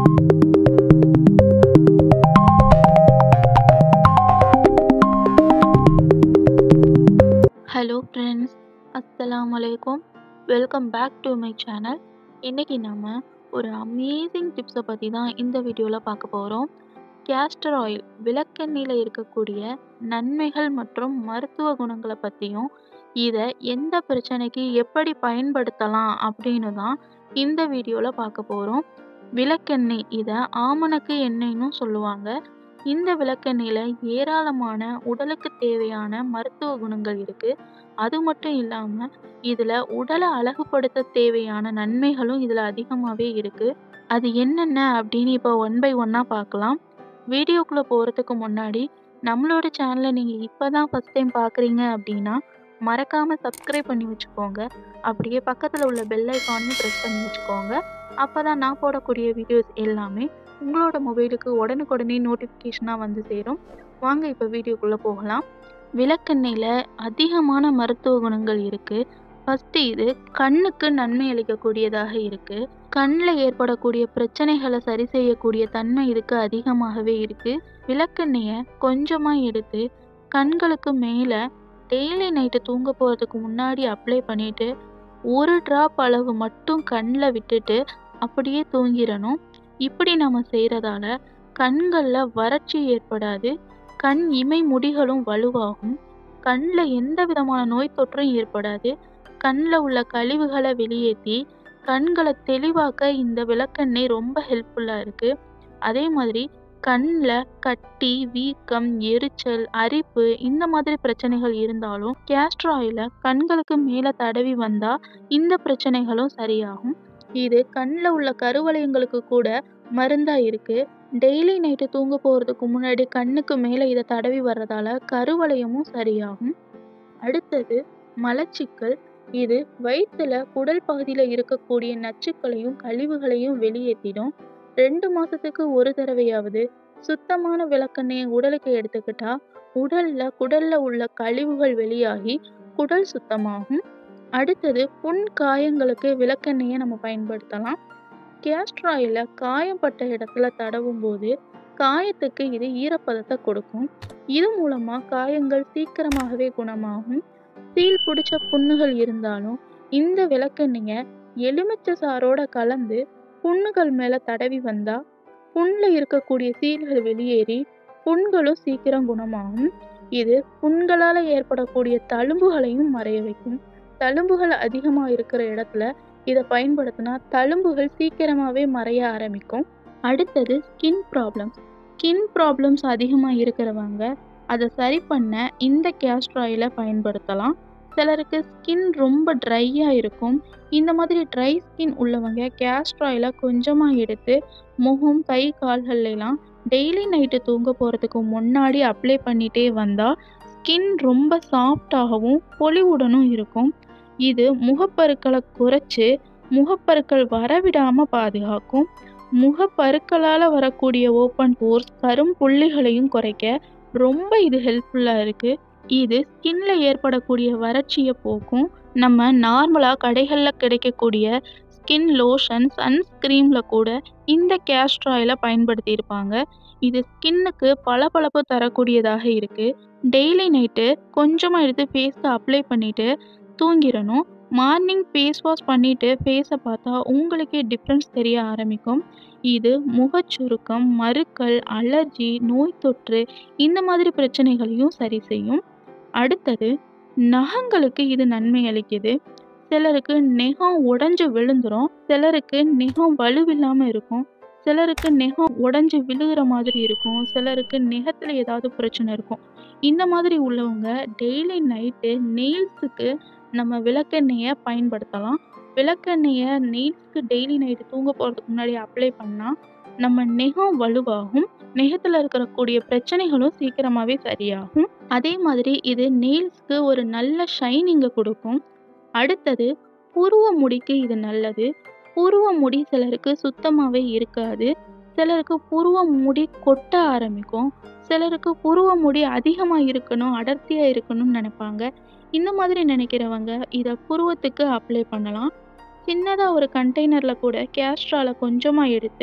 hello friends அஸ்ஸலாமு அலைக்கும் welcome back to my channel இன்றைக்கி நம்ம ஒரு அமேசிங் டிப்ஸை பற்றி தான் இந்த வீடியோவில் பார்க்க போகிறோம் கேஸ்டர் ஆயில் விளக்கெண்ணெயில் இருக்கக்கூடிய நன்மைகள் மற்றும் மருத்துவ குணங்களை பற்றியும் இதை எந்த பிரச்சனைக்கு எப்படி பயன்படுத்தலாம் அப்படின்னு தான் இந்த வீடியோவில் பார்க்க போகிறோம் விளக்கெண்ணெய் இதை ஆமணக்கு எண்ணெய்னு சொல்லுவாங்க இந்த விளக்கெண்ணெயில் ஏராளமான உடலுக்கு தேவையான மருத்துவ குணங்கள் இருக்குது அது மட்டும் இல்லாமல் இதில் உடலை அழகுபடுத்த தேவையான நன்மைகளும் இதில் அதிகமாகவே இருக்குது அது என்னென்ன அப்படின்னு இப்போ ஒன் பை ஒன்னாக பார்க்கலாம் வீடியோக்குள்ளே போகிறதுக்கு முன்னாடி நம்மளோட சேனலை நீங்கள் இப்போ தான் ஃபஸ்ட் டைம் பார்க்குறீங்க அப்படின்னா மறக்காமல் சப்ஸ்கிரைப் பண்ணி வச்சுக்கோங்க அப்படியே பக்கத்தில் உள்ள பெல் ஐக்கானையும் ப்ரெஸ் பண்ணி வச்சுக்கோங்க அப்போ தான் நான் போடக்கூடிய வீடியோஸ் எல்லாமே உங்களோட மொபைலுக்கு உடனுக்குடனே நோட்டிஃபிகேஷனாக வந்து சேரும் வாங்க இப்போ வீடியோக்குள்ளே போகலாம் விளக்கெண்ணெயில் அதிகமான மருத்துவ குணங்கள் இருக்குது ஃபஸ்ட்டு இது கண்ணுக்கு நன்மை அளிக்கக்கூடியதாக இருக்குது கண்ணில் ஏற்படக்கூடிய பிரச்சனைகளை சரி செய்யக்கூடிய தன்மை இதுக்கு அதிகமாகவே இருக்குது விளக்கெண்ணெயை கொஞ்சமாக எடுத்து கண்களுக்கு மேலே டெய்லி நைட்டு தூங்க போகிறதுக்கு முன்னாடி அப்ளை பண்ணிவிட்டு ஒரு ட்ராப் அளவு மட்டும் கண்ணில் விட்டுட்டு அப்படியே தூங்கிடணும் இப்படி நம்ம செய்கிறதால கண்களில் வறட்சி ஏற்படாது கண் இமை முடிகளும் வலுவாகும் கண்ணில் எந்த விதமான நோய் தொற்றும் ஏற்படாது கண்ணில் உள்ள கழிவுகளை வெளியேற்றி கண்களை தெளிவாக்க இந்த விளக்கெண்ணெய் ரொம்ப ஹெல்ப்ஃபுல்லாக இருக்குது அதே மாதிரி கண்ணில் கட்டி வீக்கம் எரிச்சல் அரிப்பு இந்த மாதிரி பிரச்சனைகள் இருந்தாலும் கேஸ்டர் ஆயிலை கண்களுக்கு மேலே தடவி வந்தால் இந்த பிரச்சனைகளும் சரியாகும் இது கண்ணில் உள்ள கருவளையங்களுக்கு கூட மருந்தாக இருக்குது டெய்லி நைட்டு தூங்க போகிறதுக்கு முன்னாடி கண்ணுக்கு மேலே இதை தடவி வர்றதால கருவளையமும் சரியாகும் அடுத்தது மலச்சிக்கல் இது வயிற்றுல குடல் பகுதியில் இருக்கக்கூடிய நச்சுக்களையும் கழிவுகளையும் வெளியேற்றிடும் ரெண்டு மாதத்துக்கு ஒரு தடவையாவது சுத்தமான விளக்கெண்ணெயை உடலுக்கு எடுத்துக்கிட்டா உடல்ல குடல்ல உள்ள கழிவுகள் வெளியாகி குடல் சுத்தமாகும் அடுத்தது புண் காயங்களுக்கு விளக்கெண்ணெயை நம்ம பயன்படுத்தலாம் கேஸ்டர் ஆயில காயப்பட்ட இடத்துல தடவும் போது காயத்துக்கு இது ஈரப்பதத்தை கொடுக்கும் இது மூலமா காயங்கள் சீக்கிரமாகவே குணமாகும் சீல் பிடிச்ச புண்ணுகள் இருந்தாலும் இந்த விளக்கெண்ணெயை எலுமிச்சை சாரோட கலந்து புண்ணுகள் மேல தடவி வந்தா புண்ணில் இருக்கக்கூடிய சீல்கள் வெளியேறி புண்களும் சீக்கிரம் குணமாகும் இது புண்களால் ஏற்படக்கூடிய தழும்புகளையும் மறைய வைக்கும் தழும்புகள் அதிகமாக இருக்கிற இடத்துல இதை பயன்படுத்தினா தழும்புகள் சீக்கிரமாகவே மறைய ஆரம்பிக்கும் அடுத்தது ஸ்கின் ப்ராப்ளம்ஸ் ஸ்கின் ப்ராப்ளம்ஸ் அதிகமாக இருக்கிறவங்க அதை சரி பண்ண இந்த கேஸ்டர் ஆயிலை பயன்படுத்தலாம் சிலருக்கு ஸ்கின் ரொம்ப ட்ரையாக இருக்கும் இந்த மாதிரி ட்ரை ஸ்கின் உள்ளவங்க கேஸ்டர் ஆயிலை கொஞ்சமாக எடுத்து முகம் கை கால்கள்லாம் டெய்லி நைட்டு தூங்க போகிறதுக்கு முன்னாடி அப்ளை பண்ணிகிட்டே வந்தால் ஸ்கின் ரொம்ப சாஃப்டாகவும் பொலிவுடனும் இருக்கும் இது முகப்பருக்களை குறைச்சி முகப்பருக்கள் வரவிடாமல் பாதுகாக்கும் முகப்பருக்களால் வரக்கூடிய ஓப்பன் போர்ஸ் கரும் புள்ளிகளையும் குறைக்க ரொம்ப இது ஹெல்ப்ஃபுல்லாக இருக்குது இது ஸ்கின்ல ஏற்படக்கூடிய வறட்சியை போக்கும் நம்ம நார்மலாக கடைகளில் கிடைக்கக்கூடிய ஸ்கின் லோஷன் சன்ஸ்க்ரீமில் கூட இந்த கேஸ்டர் ஆயிலை பயன்படுத்தியிருப்பாங்க இது ஸ்கின்னுக்கு பளபளப்பு தரக்கூடியதாக இருக்குது டெய்லி நைட்டு கொஞ்சமாக எடுத்து ஃபேஸில் அப்ளை பண்ணிவிட்டு தூங்கிடணும் மார்னிங் ஃபேஸ் வாஷ் பண்ணிவிட்டு ஃபேஸை பார்த்தா உங்களுக்கே டிஃப்ரென்ஸ் தெரிய ஆரம்பிக்கும் இது முகச்சுருக்கம் மறுக்கல் அலர்ஜி நோய் தொற்று இந்த மாதிரி பிரச்சனைகளையும் சரி செய்யும் அடுத்தது நகங்களுக்கு இது நன்மை அளிக்குது சிலருக்கு நெகம் உடஞ்சி விழுந்துரும் சிலருக்கு நெகம் வலுவில்லாமல் இருக்கும் சிலருக்கு நெகம் உடஞ்சி விழுகிற மாதிரி இருக்கும் சிலருக்கு நெகத்தில் ஏதாவது பிரச்சனை இருக்கும் இந்த மாதிரி உள்ளவங்க டெய்லி நைட்டு நெயில்ஸுக்கு நம்ம விளக்கெண்ணெயை பயன்படுத்தலாம் விளக்கெண்ணெயை நெயில்ஸ்க்கு டெய்லி நைட்டு தூங்க போகிறதுக்கு முன்னாடி அப்ளை பண்ணால் நம்ம நெகம் வலுவாகும் நெகத்தில் இருக்கக்கூடிய பிரச்சனைகளும் சீக்கிரமாகவே சரியாகும் அதே மாதிரி இது நெயில்ஸ்க்கு ஒரு நல்ல ஷைனிங்கை கொடுக்கும் அடுத்தது புருவ முடிக்கு இது நல்லது புருவ முடி சிலருக்கு சுத்தமாகவே இருக்காது சிலருக்கு புருவ முடி கொட்ட ஆரம்பிக்கும் சிலருக்கு புருவ முடி அதிகமாக இருக்கணும் அடர்த்தியாக இருக்கணும்னு நினைப்பாங்க இந்த மாதிரி நினைக்கிறவங்க இதை புருவத்துக்கு அப்ளை பண்ணலாம் சின்னதாக ஒரு கண்டெய்னரில் கூட கேஸ்ட்ரால கொஞ்சமாக எடுத்து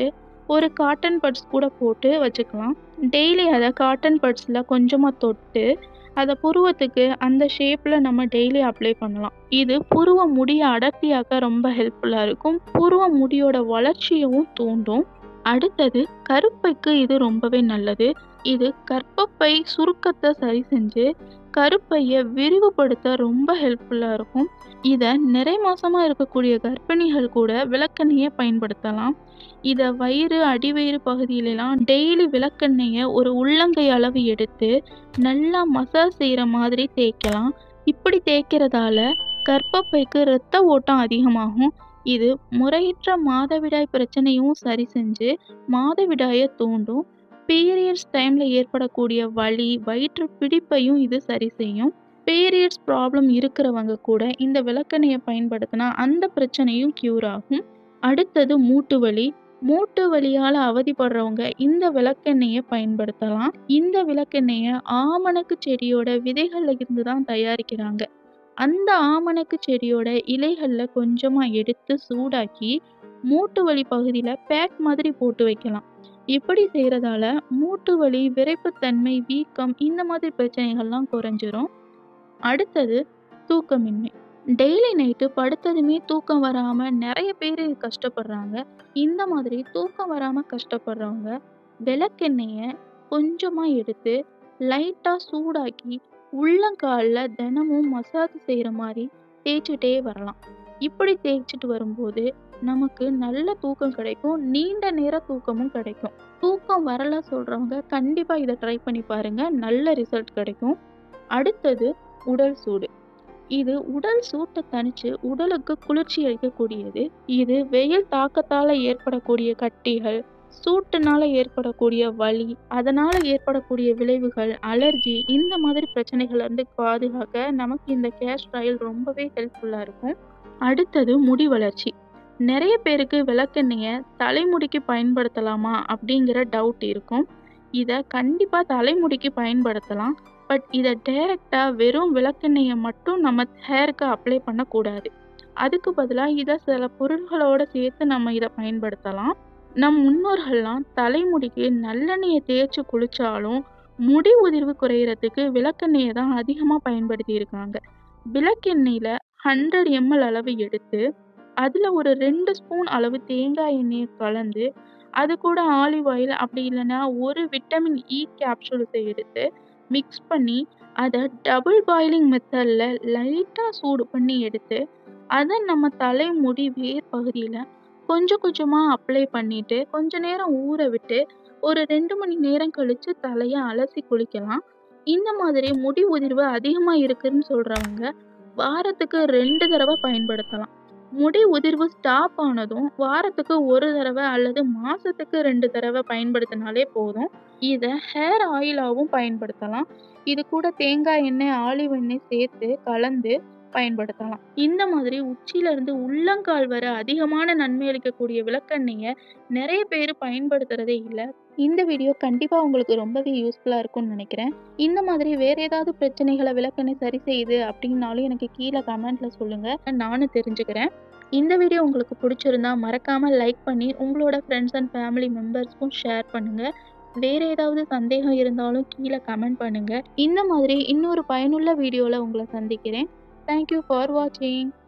ஒரு காட்டன் பட்ஸ் கூட போட்டு வச்சுக்கலாம் டெய்லி அதை காட்டன் பட்ஸில் கொஞ்சமாக தொட்டு அதை புருவத்துக்கு அந்த ஷேப்பில் நம்ம டெய்லி அப்ளை பண்ணலாம் இது புருவ முடியை அடர்த்தியாக்க ரொம்ப ஹெல்ப்ஃபுல்லாக இருக்கும் புருவ முடியோட வளர்ச்சியவும் தூண்டும் அடுத்தது கருப்பைக்கு இது ரொம்பவே நல்லது இது கர்ப்பப்பை சுருக்கத்தை சரி செஞ்சு கருப்பையை விரிவுபடுத்த ரொம்ப ஹெல்ப்ஃபுல்லாக இருக்கும் இதை நிறை மாசமாக இருக்கக்கூடிய கர்ப்பிணிகள் கூட விளக்கெண்ணெயை பயன்படுத்தலாம் இதை வயிறு அடிவயிறு பகுதியிலலாம் டெய்லி விளக்கெண்ணெயை ஒரு உள்ளங்கை அளவு எடுத்து நல்லா மசாஜ் செய்கிற மாதிரி தேய்க்கலாம் இப்படி தேய்க்கிறதால கர்ப்பப்பைக்கு இரத்த ஓட்டம் அதிகமாகும் இது முறையற்ற மாதவிடாய் பிரச்சனையும் சரி செஞ்சு மாதவிடாயை தூண்டும் பீரியட்ஸ் டைமில் ஏற்படக்கூடிய வலி வயிற்று பிடிப்பையும் இது சரி செய்யும் பீரியட்ஸ் ப்ராப்ளம் இருக்கிறவங்க கூட இந்த விளக்கெண்ணெயை பயன்படுத்தினா அந்த பிரச்சனையும் க்யூர் ஆகும் அடுத்தது மூட்டு வலி மூட்டு வலியால் அவதிப்படுறவங்க இந்த விளக்கெண்ணெயை பயன்படுத்தலாம் இந்த விளக்கெண்ணெயை ஆமணக்கு செடியோட விதைகள்ல இருந்து தான் தயாரிக்கிறாங்க அந்த ஆமணக்கு செடியோட இலைகளில் கொஞ்சமாக எடுத்து சூடாக்கி மூட்டு வலி பகுதியில் பேக் மாதிரி போட்டு வைக்கலாம் இப்படி செய்கிறதால மூட்டு வலி விரைப்புத்தன்மை வீக்கம் இந்த மாதிரி பிரச்சனைகள்லாம் குறைஞ்சிரும் அடுத்தது தூக்கமின்மை டெய்லி நைட்டு படுத்ததுமே தூக்கம் வராமல் நிறைய பேர் கஷ்டப்படுறாங்க இந்த மாதிரி தூக்கம் வராமல் கஷ்டப்படுறவங்க விளக்கெண்ணெயை கொஞ்சமாக எடுத்து லைட்டாக சூடாக்கி உள்ளங்காலில் தினமும் மசாஜ் செய்கிற மாதிரி தேய்ச்சிட்டே வரலாம் இப்படி தேய்ச்சிட்டு வரும்போது நமக்கு நல்ல தூக்கம் கிடைக்கும் நீண்ட நேர தூக்கமும் கிடைக்கும் தூக்கம் வரல சொல்கிறவங்க கண்டிப்பாக இதை ட்ரை பண்ணி பாருங்கள் நல்ல ரிசல்ட் கிடைக்கும் அடுத்தது உடல் சூடு இது உடல் சூட்டை தணிச்சு உடலுக்கு குளிர்ச்சி அளிக்கக்கூடியது இது வெயில் தாக்கத்தால் ஏற்படக்கூடிய கட்டிகள் சூட்டுனால ஏற்படக்கூடிய வலி அதனால ஏற்படக்கூடிய விளைவுகள் அலர்ஜி இந்த மாதிரி பிரச்சனைகள்ல இருந்து பாதுகாக்க நமக்கு இந்த கேஸ்டர் ஆயில் ரொம்பவே ஹெல்ப்ஃபுல்லாக இருக்கும் அடுத்தது முடி வளர்ச்சி நிறைய பேருக்கு விளக்கெண்ணெயை தலைமுடிக்கு பயன்படுத்தலாமா அப்படிங்கிற டவுட் இருக்கும் இதை கண்டிப்பாக தலைமுடிக்கு பயன்படுத்தலாம் பட் இதை டைரெக்டாக வெறும் விளக்கெண்ணெயை மட்டும் நம்ம ஹேருக்கு அப்ளை பண்ணக்கூடாது அதுக்கு பதிலாக இதை சில பொருள்களோட சேர்த்து நம்ம இதை பயன்படுத்தலாம் நம் முன்னோர்கள்லாம் தலைமுடிக்கு நல்லெண்ணெயை தேய்ச்சி குளிச்சாலும் முடி உதிர்வு குறையிறதுக்கு விளக்கெண்ணெயை தான் அதிகமாக பயன்படுத்தி இருக்காங்க விளக்கெண்ணெயில் ஹண்ட்ரட் எம்எல் அளவு எடுத்து அதில் ஒரு ரெண்டு ஸ்பூன் அளவு தேங்காய் எண்ணெயை கலந்து அது கூட ஆலிவ் ஆயில் அப்படி இல்லைன்னா ஒரு விட்டமின் இ கேப்சூல்ஸை எடுத்து மிக்ஸ் பண்ணி அதை டபுள் பாயிலிங் மெத்தடில் லைட்டாக சூடு பண்ணி எடுத்து அதை நம்ம தலைமுடி வேர் பகுதியில் கொஞ்சம் கொஞ்சமாக அப்ளை பண்ணிட்டு கொஞ்ச நேரம் ஊற விட்டு ஒரு ரெண்டு மணி நேரம் கழித்து தலையை அலசி குளிக்கலாம் இந்த மாதிரி முடி உதிர்வு அதிகமாக இருக்குதுன்னு சொல்கிறவங்க வாரத்துக்கு ரெண்டு தடவை பயன்படுத்தலாம் முடி உதிர்வு ஸ்டாப் ஆனதும் வாரத்துக்கு ஒரு தடவை அல்லது மாதத்துக்கு ரெண்டு தடவை பயன்படுத்தினாலே போதும் இதை ஹேர் ஆயிலாகவும் பயன்படுத்தலாம் இது கூட தேங்காய் எண்ணெய் ஆலிவ் எண்ணெய் சேர்த்து கலந்து பயன்படுத்தலாம் இந்த மாதிரி உச்சியிலிருந்து உள்ளங்கால் வர அதிகமான நன்மை அளிக்கக்கூடிய விளக்கெண்ணெயை நிறைய பேர் பயன்படுத்துறதே இல்லை இந்த வீடியோ கண்டிப்பாக உங்களுக்கு ரொம்பவே யூஸ்ஃபுல்லாக இருக்கும்னு நினைக்கிறேன் இந்த மாதிரி வேறு ஏதாவது பிரச்சனைகளை விளக்கெண்ணெய் சரி செய்யுது அப்படின்னாலும் எனக்கு கீழே கமெண்ட்டில் சொல்லுங்கள் நானும் தெரிஞ்சுக்கிறேன் இந்த வீடியோ உங்களுக்கு பிடிச்சிருந்தா மறக்காமல் லைக் பண்ணி உங்களோட ஃப்ரெண்ட்ஸ் அண்ட் ஃபேமிலி மெம்பர்ஸ்க்கும் ஷேர் பண்ணுங்கள் வேறு ஏதாவது சந்தேகம் இருந்தாலும் கீழே கமெண்ட் பண்ணுங்கள் இந்த மாதிரி இன்னொரு பயனுள்ள வீடியோவில் உங்களை சந்திக்கிறேன் தேங்க்யூ ஃபார் வாட்சிங்